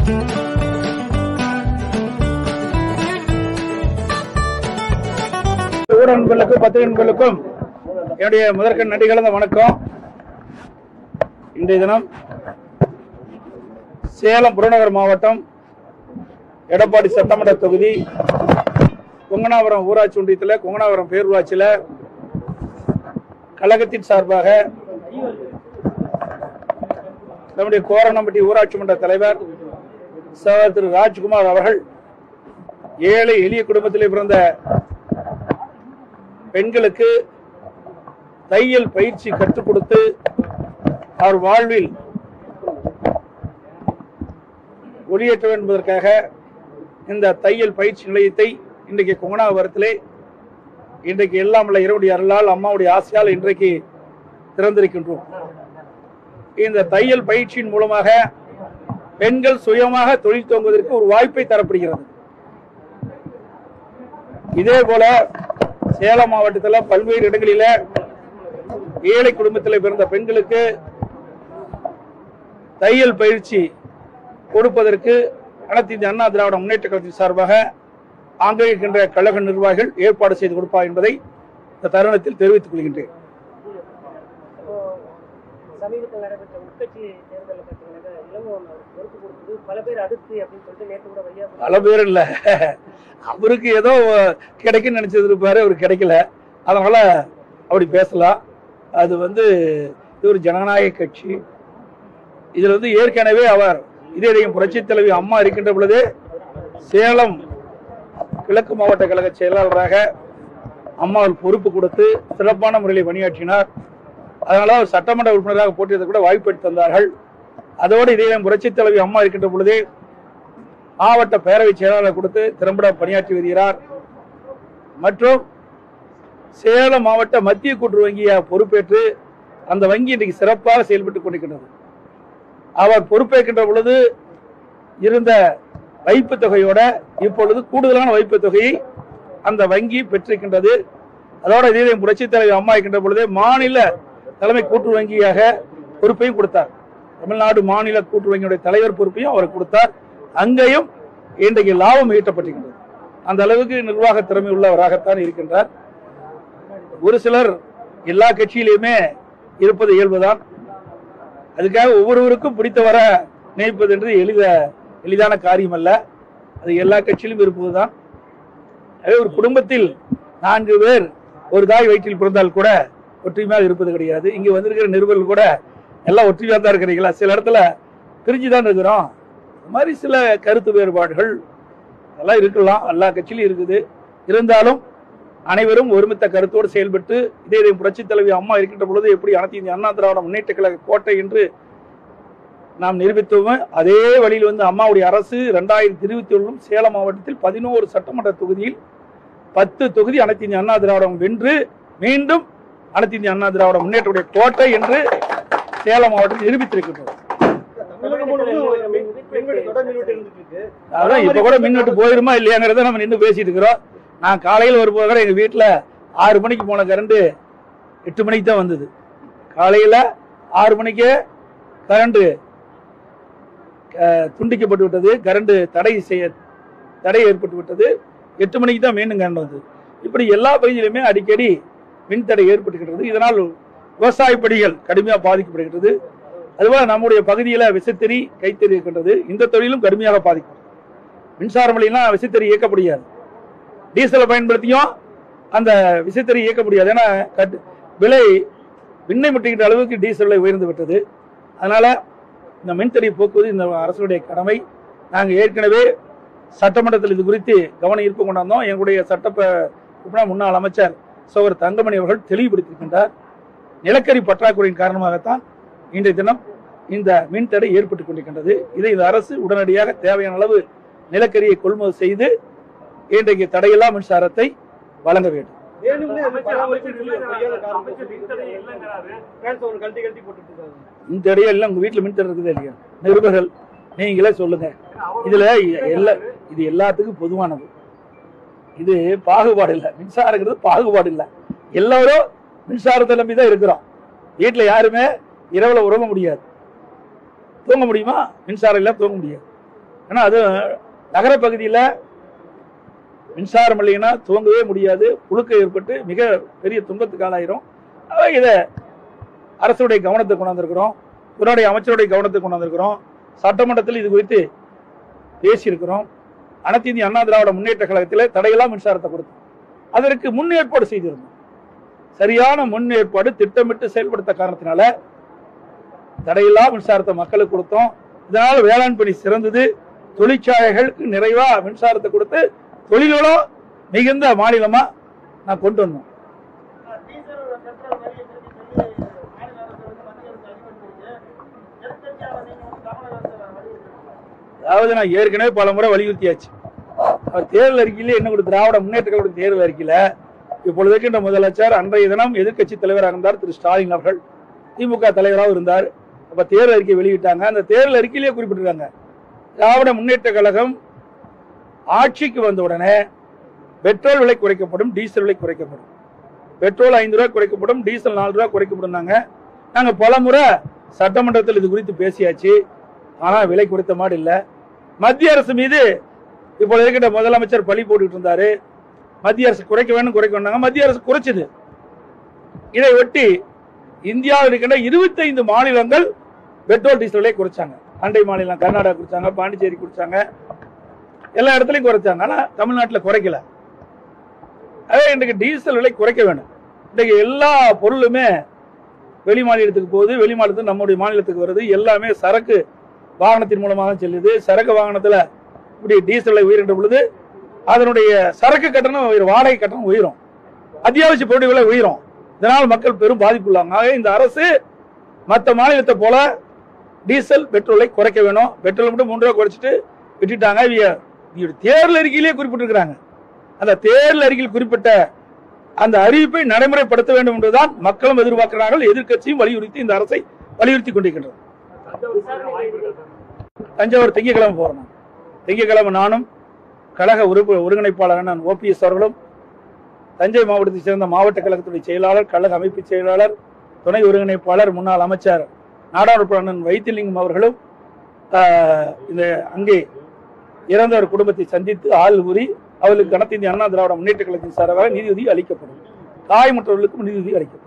ஊடக நண்பர்களுக்கும் பத்திரிகை நண்பர்களுக்கும் என்னுடைய முதற்கண் நன்றி கலந்த வணக்கம் இன்றைய தினம் சேலம் புறநகர் மாவட்டம் எடப்பாடி சட்டமன்ற தொகுதி கொங்கனாபுரம் ஊராட்சி ஒன்றியத்தில் கொங்கனாபுரம் பேரூராட்சியில் கழகத்தின் சார்பாக நம்முடைய கோரணம்பட்டி ஊராட்சி மன்ற தலைவர் சகோதரர் திரு ராஜ்குமார் அவர்கள் ஏழை எளிய குடும்பத்திலே பிறந்த பெண்களுக்கு தையல் பயிற்சி கற்றுக் கொடுத்து அவர் வாழ்வில் ஒளியேற்ற வேண்டும் என்பதற்காக இந்த தையல் பயிற்சி நிலையத்தை இன்றைக்கு குங்கனாபுரத்திலே இன்றைக்கு எல்லாம் உள்ள இரவுடைய அருளால் அம்மாவுடைய ஆசையால் இன்றைக்கு திறந்திருக்கின்றோம் இந்த தையல் பயிற்சியின் மூலமாக பெண்கள் சுயமாக தொழில் துவங்குவதற்கு ஒரு வாய்ப்பை தரப்படுகிறது இதே போல சேலம் மாவட்டத்தில் பல்வேறு இடங்களில ஏழை குடும்பத்தில் பிறந்த பெண்களுக்கு தையல் பயிற்சி கொடுப்பதற்கு அனைத்து இந்திய அண்ணா திராவிட முன்னேற்ற கழகத்தின் சார்பாக அங்கே இருக்கின்ற கழக நிர்வாகிகள் ஏற்பாடு செய்து கொடுப்பார் என்பதை இந்த தருணத்தில் தெரிவித்துக் கொள்கின்றேன் இப்போ சமீபத்தில் நடைபெற்ற உட்கட்சி தேர்தலில் பார்த்தீங்கன்னா இளங்கோவன் அவர் பொறுப்பு கொடுத்தது பல பேர் அடுத்து அப்படின்னு சொல்லிட்டு நேற்று கூட வையா பல பேர் இல்ல அவருக்கு ஏதோ கிடைக்குன்னு நினைச்சது இருப்பாரு அவர் கிடைக்கல அதனால அப்படி பேசலாம் அது வந்து இது ஒரு ஜனநாயக கட்சி இதுல வந்து ஏற்கனவே அவர் இதயம் புரட்சி தலைவி அம்மா இருக்கின்ற பொழுது சேலம் கிழக்கு மாவட்ட கழக செயலாளராக அம்மா ஒரு பொறுப்பு கொடுத்து சிறப்பான முறையில் பணியாற்றினார் அதனால அவர் சட்டமன்ற உறுப்பினராக போட்டியதை கூட வாய்ப்பு எடுத்து தந்தார்கள் அதோடு இதயம் புரட்சி தலைவி அம்மா இருக்கின்ற பொழுதே மாவட்ட பேரவை செயலாளர் கொடுத்து திறம்பட பணியாற்றி வருகிறார் மற்றும் சேலம் மாவட்ட மத்திய கூட்டுறவு வங்கியை பொறுப்பேற்று அந்த வங்கி இன்றைக்கு சிறப்பாக செயல்பட்டுக் கொண்டிருக்கின்றது அவர் பொறுப்பேற்கின்ற பொழுது இருந்த வைப்பு தொகையோட இப்பொழுது கூடுதலான வைப்பு தொகையை அந்த வங்கி பெற்றிருக்கின்றது அதோட இதே புரட்சி தலைவர் அம்மா இருக்கின்ற பொழுது மாநில தலைமை கூட்டுறவு வங்கியாக பொறுப்பையும் கொடுத்தார் தமிழ்நாடு மாநில கூட்டுறவு வங்கியுடைய தலைவர் பொறுப்பையும் அவர் கொடுத்தார் அங்கேயும் இன்றைக்கு லாபம் ஈட்டப்பட்டிருக்கின்றது அந்த அளவுக்கு நிர்வாக திறமை உள்ளவராகத்தான் இருக்கின்றார் ஒரு சிலர் எல்லா கட்சியிலுமே இருப்பது இயல்புதான் அதுக்காக ஒவ்வொருவருக்கும் பிடித்தவர நினைப்பது என்று எளித எளிதான காரியம் அல்ல அது எல்லா கட்சியிலும் இருப்பதுதான் அதே ஒரு குடும்பத்தில் நான்கு பேர் ஒரு தாய் வயிற்றில் பிறந்தால் கூட ஒற்றுமையாக இருப்பது கிடையாது இங்க வந்திருக்கிற நிருபர்கள் கூட எல்லாம் ஒற்றுமையாக தான் இருக்கிறீங்களா சில இடத்துல பிரிஞ்சு தான் இருக்கிறோம் இந்த மாதிரி சில கருத்து வேறுபாடுகள் எல்லாம் இருக்கலாம் எல்லா கட்சியிலும் இருக்குது இருந்தாலும் அனைவரும் ஒருமித்த கருத்தோடு செயல்பட்டு இதே இதே புரட்சித் தலைவி அம்மா இருக்கின்ற பொழுது எப்படி அனைத்து இந்திய அண்ணா திராவிட முன்னேற்ற கழக கோட்டை என்று நாம் நிரூபித்தோமோ அதே வழியில் வந்து அம்மாவுடைய அரசு ரெண்டாயிரத்தி இருபத்தி ஒன்றும் சேலம் மாவட்டத்தில் பதினோரு சட்டமன்ற தொகுதியில் பத்து தொகுதி அனைத்து இந்திய அண்ணா திராவிடம் வென்று மீண்டும் அனைத்து இந்திய அண்ணா திராவிட முன்னேற்றக்கூடிய கோட்டை என்று சேலம் மாவட்டத்தில் நிரூபித்திருக்கின்றோம் அதான் இப்ப கூட மின்வெட்டு போயிருமா இல்லையாங்கிறத நம்ம நின்று பேசிட்டு இருக்கிறோம் நான் காலையில் வரும்போது கூட எங்க வீட்டுல ஆறு மணிக்கு போன கரண்ட் எட்டு மணிக்கு தான் வந்தது காலையில ஆறு மணிக்கு கரண்ட் துண்டிக்கப்பட்டு விட்டது கரண்ட் தடை செய்ய தடை ஏற்பட்டு விட்டது எட்டு மணிக்கு தான் மீண்டும் கரண்ட் வந்தது இப்படி எல்லா பகுதியிலுமே அடிக்கடி மின் தடை ஏற்பட்டுகின்றது இதனால் விவசாய பணிகள் கடுமையாக பாதிக்கப்படுகின்றது அதுபோல நம்முடைய பகுதியில விசைத்தறி கைத்தறி இருக்கின்றது இந்த தொழிலும் கடுமையாக பாதிக்கும் மின்சாரம் இல்லைன்னா விசைத்தறி இயக்க முடியாது டீசலை பயன்படுத்தியும் அந்த விசைத்தறி இயக்க முடியாது ஏன்னா கட்டு விலை விண்ணை முட்டுகின்ற அளவுக்கு டீசல் விலை உயர்ந்து விட்டது அதனால இந்த மின்தடை போக்குவது இந்த அரசுடைய கடமை நாங்கள் ஏற்கனவே சட்டமன்றத்தில் இது குறித்து கவன ஈர்ப்பு கொண்டாந்தோம் எங்களுடைய சட்டப்ப உறுப்பினர் முன்னாள் அமைச்சர் சோவர் தங்கமணி அவர்கள் தெளிவுபடுத்தியிருக்கின்றார் நிலக்கரி பற்றாக்குறையின் காரணமாகத்தான் இன்றைய தினம் இந்த மின்தடை ஏற்பட்டுக் கொண்டிருக்கின்றது இதை இந்த அரசு உடனடியாக தேவையான அளவு நிலக்கரியை கொள்முதல் செய்து இன்றைக்கு தடையில்லா மின்சாரத்தை வழங்க வேண்டும் இந்த இடையே எல்லாம் உங்க வீட்டுல மின்தடை இருக்குதா இல்லையா நிருபர்கள் நீங்களே சொல்லுங்க இதுல எல்லா இது எல்லாத்துக்கும் பொதுவானது இது பாகுபாடு இல்லை மின்சாரங்கிறது பாகுபாடு இல்லை எல்லாரும் மின்சாரத்தை நம்பி தான் இருக்கிறோம் வீட்டுல யாருமே இரவுல உறங்க முடியாது தூங்க முடியுமா மின்சாரம் இல்லாம தூங்க முடியாது ஏன்னா அது நகர பகுதியில் மின்சாரம் இல்லைன்னா துவங்கவே முடியாது புழுக்க ஏற்பட்டு மிக பெரிய துன்பத்துக்கு ஆளாயிரும் ஆக இதை அரசுடைய கவனத்தை கொண்டாந்துருக்கிறோம் துறையுடைய அமைச்சருடைய கவனத்தை கொண்டாந்துருக்கிறோம் சட்டமன்றத்தில் இது குறித்து பேசியிருக்கிறோம் அனைத்து இந்திய அண்ணா திராவிட முன்னேற்ற கழகத்தில் தடையில்லா மின்சாரத்தை கொடுத்தோம் அதற்கு முன் ஏற்பாடு செய்திருந்தோம் சரியான முன் ஏற்பாடு திட்டமிட்டு செயல்படுத்த காரணத்தினால தடையில்லா மின்சாரத்தை மக்களுக்கு கொடுத்தோம் இதனால் வேளாண் பணி சிறந்தது தொழிற்சாலைகளுக்கு நிறைவா மின்சாரத்தை கொடுத்து தொழில்களும் மிகுந்த மாநிலமா நான் கொண்டு வந்தோம் டீசல் பெட்ரோல் வரியை திருப்பி சொல்லி மாநில அரசு வந்து மத்திய அரசு அறிவிச்சிருக்கு எதிர்கட்சியாக நீங்க வந்து தமிழக அரசு வலியுறுத்தி அதாவது நான் ஏற்கனவே பல முறை வலியுறுத்தியாச்சு அவர் தேர்தல் அறிக்கையிலே என்ன கொடுத்த திராவிட முன்னேற்ற கழக தேர்தல் அறிக்கையில இப்பொழுது இருக்கின்ற முதலமைச்சர் அன்றைய தினம் எதிர்க்கட்சி தலைவராக இருந்தார் திரு ஸ்டாலின் அவர்கள் திமுக தலைவராக இருந்தார் அப்ப தேர்தல் அறிக்கை வெளியிட்டாங்க அந்த தேர்தல் அறிக்கையிலேயே குறிப்பிட்டிருக்காங்க திராவிட முன்னேற்ற கழகம் ஆட்சிக்கு வந்த உடனே பெட்ரோல் விலை குறைக்கப்படும் டீசல் விலை குறைக்கப்படும் பெட்ரோல் ஐந்து ரூபாய் குறைக்கப்படும் டீசல் நாலு ரூபாய் குறைக்கப்படும்னாங்க நாங்க பல முறை சட்டமன்றத்தில் இது குறித்து பேசியாச்சு ஆனா விலை கொடுத்த மாதிரி இல்ல மத்திய அரசு மீது இப்போ இருக்கின்ற முதலமைச்சர் பழி போட்டுட்டு இருந்தாரு மத்திய அரசு குறைக்க வேண்டும் குறைக்க வேண்டாங்க மத்திய அரசு குறைச்சது இதை ஒட்டி இந்தியாவில் இருக்கின்ற இருபத்தைந்து மாநிலங்கள் பெட்ரோல் டீசல் விலையை குறைச்சாங்க அண்டை மாநிலம் கர்நாடகா குறைச்சாங்க பாண்டிச்சேரி குறைச்சாங்க எல்லா இடத்துலையும் குறைச்சாங்க ஆனா தமிழ்நாட்டில் குறைக்கல அதே இன்றைக்கு டீசல் விலை குறைக்க வேண்டும் இன்றைக்கு எல்லா பொருளுமே வெளி மாநிலத்துக்கு போகுது வெளி மாநிலத்துக்கு நம்முடைய மாநிலத்துக்கு வருது எல்லாமே சரக்கு வாகனத்தின் மூலமாக தான் செல்லுது சரக்கு வாகனத்துல இப்படி டீசல் விலை உயர்கின்ற பொழுது அதனுடைய சரக்கு கட்டணம் உயரும் வாடகை கட்டணம் உயரும் அத்தியாவசிய பொருட்கள் விலை உயரும் இதனால் மக்கள் பெரும் பாதிப்புள்ளாங்க ஆக இந்த அரசு மற்ற மாநிலத்தை போல டீசல் பெட்ரோலை குறைக்க வேணும் பெட்ரோல் மட்டும் மூன்று ரூபா குறைச்சிட்டு விட்டுட்டாங்க இவங்க இவங்க தேர்தல் அறிக்கையிலேயே குறிப்பிட்டிருக்கிறாங்க அந்த தேர்தல் அறிக்கையில் குறிப்பிட்ட அந்த அறிவிப்பை நடைமுறைப்படுத்த வேண்டும் என்றுதான் மக்களும் எதிர்பார்க்கிறார்கள் எதிர்க்கட்சியும் வலியுறுத்தி இந்த அரசை வலியுறுத்தி கொண்டிருக்கின்றது தஞ்சாவூர் திங்கக்கிழமை போறோம் நான். திங்கட்கிழமை நானும் கழக உறுப்பு ஒருங்கிணைப்பாளர் நான் ஓபிஎஸ் அவர்களும் தஞ்சை மாவட்டத்தைச் சேர்ந்த மாவட்ட கழகத்துடைய செயலாளர் கழக அமைப்பு செயலாளர் துணை ஒருங்கிணைப்பாளர் முன்னாள் அமைச்சர் நாடாளுமன்ற அண்ணன் வைத்திலிங்கம் அவர்களும் ஆஹ், இந்த அங்கே இறந்தவர் குடும்பத்தை சந்தித்து ஆள் கூறி அவர்களுக்கு அனைத்து இந்திய அண்ணா திராவிட முன்னேற்ற கழகத்தின் சார்பாக நிதியுதவி அளிக்கப்படும் காயமற்றவர்களுக்கும் நிதியுதவி அளிக்கப்படும்